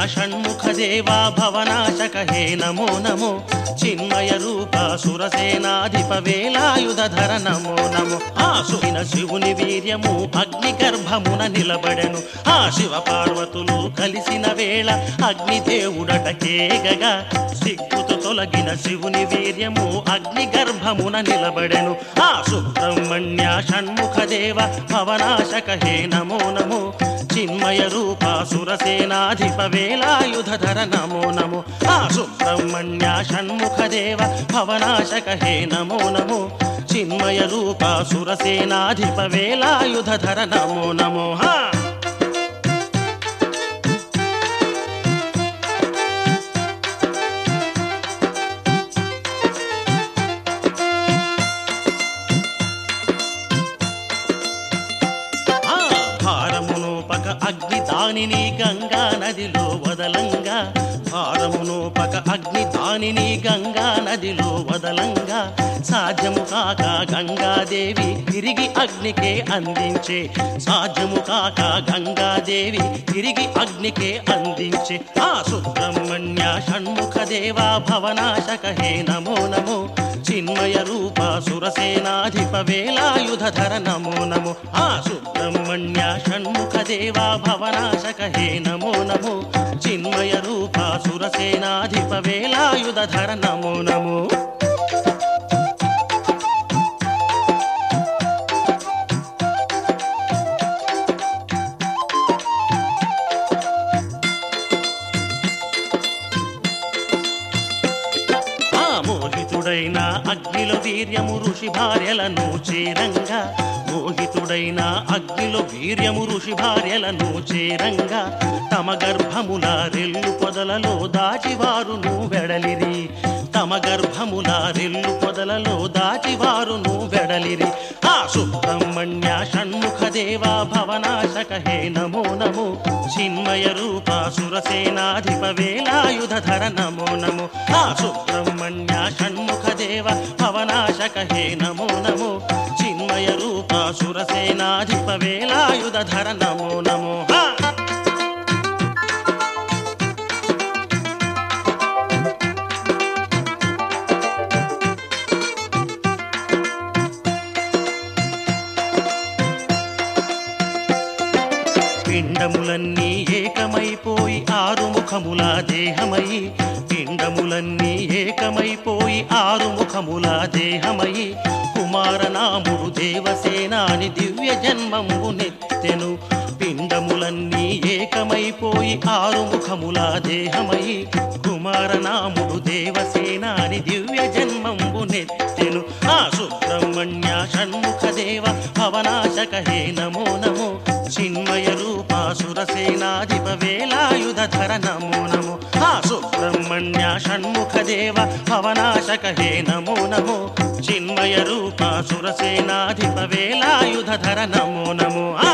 షణ్ముఖ దేవా భవనాశక హే నమో నమో చిన్మయ రూప సురసేనాధిప వేలాయుధర నమో నమో ఆ సుహిన శివుని వీర్యము అగ్ని గర్భమున నిలబడెను ఆ శివ పార్వతులు కలిసిన వేళ అగ్నిదేవుడట కేగగా సిగ్గుతో తొలగిన శివుని వీర్యము అగ్ని గర్భమున నిలబడెను ఆ సుబ్రహ్మణ్య షణ్ముఖ దేవ భవనాశక హే నమో నమో చిన్మయ రూప సురసేనాధిప వేలాయుధర నమో నమో ఆ సుబ్రహ్మణ్య షణ్ముఖ దేవ భవనాశక హే నమో నమో చిన్మయ రూప సురసేనాధిప వేలాయుధర నమో నమో హా ఆ భారమును పక అగ్ని దానిని గంగా నదిలో వదలంగా భారమును పక అగ్ని దానిని గంగా నదిలో వదలంగా సాధ్యము కాక గంగాదేవి తిరిగి అగ్నికే అందించే సాధ్యము కాక గంగాదేవి తిరిగి అగ్నికే అందించే ఆ సుబ్రహ్మణ్య షణ్ముఖ దేవా భవనాశక హే నమో నమో చిన్మయ రూప సురసేనాధిప వేలాయుధర నమో నమో ఆ సుబ్రహ్మణ్య షణ్ముఖ దేవా భవనాశక హే నమో నమో చిన్మయ రూప సురసేనాధిప వేలాయుధర నమో నమో ఆ మోహితుడైన అగ్నిలో వీర్యము ఋషి భార్యలను చేరంగా మోహితుడైన అగ్నిలో వీర్యము ఋషి భార్యలను చేరంగా తమ గర్భముల రెల్లు పొదలలో దాచివారును వెడలిరి తమ గర్భముల రెల్లు పొదలలో దాచివారును వెడలిరి ఆ సుబ్రహ్మణ్య షణ్ముఖ దేవా భవనాశక హే నమో నమో చిన్మయ రూప సురసేనాధిప వేలాయుధర నమో నమో ఆ సుబ్రహ్మణ్య షణ్ముఖ దేవ భవనాశక హే నమో నమో చిన్మయ రూప సురసేనాధిప వేలాయుధర నమో నమో హా పిండములన్నీ ఏకమైపోయి ఆరు ముఖముల దేహమై పిండములన్నీ ఏకమైపోయి ఆరు ముఖముల దేహమై కుమారనాముడు దేవసేనాని దివ్య జన్మంబు నెత్తెను పిండములన్నీ ఏకమైపోయి ఆరు ముఖముల దేహమై కుమారనాముడు దేవసేనాని దివ్య జన్మంబు నెత్తెను ఆ సుబ్రహ్మణ్య షణ్ముఖ దేవ భవనాశక హే నమో నమో చిన్మయ రూప సురసేనాధిప వేలాయుధర నమో నమో ఆ సుబ్రహ్మణ్య షణ్ముఖ దేవ భవనాశక హే నమో నమో చిన్మయ రూప సురసేనాధిప వేలాయుధర నమో నమో ఆ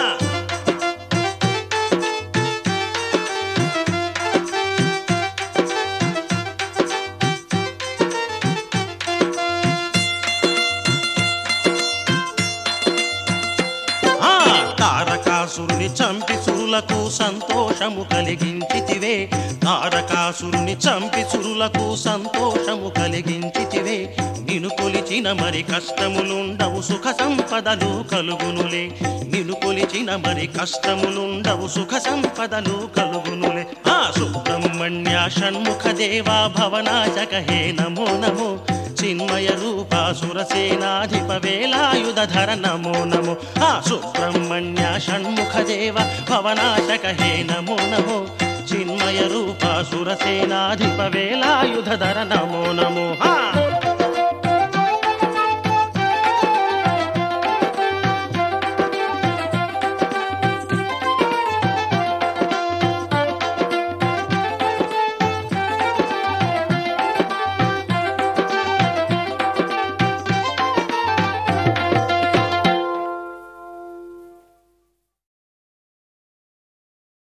ఆ తారకాసురుని చంపి సురులకు సంతోషము కలిగించితివే తారకాసురుని చంపి సురులకు సంతోషము కలిగించితివే నిను కొలిచిన మరి కష్టములుండవు సుఖ సంపదలు కలుగునులే నిను కొలిచిన మరి కష్టములుండవు సుఖ సంపదలు కలుగునులే ఆ సుబ్రహ్మణ్య షణ్ముఖ దేవా భవనాశక హే నమో నమో చిన్మయ రూప సురసేనాధిప వేలాయుధర నమో నమో ఆ సుబ్రహ్మణ్య షణ్ముఖ దేవ భవనాశక హే నమో నమో చిన్మయ రూప సురసేనాధిప వేలాయుధర నమో నమో హా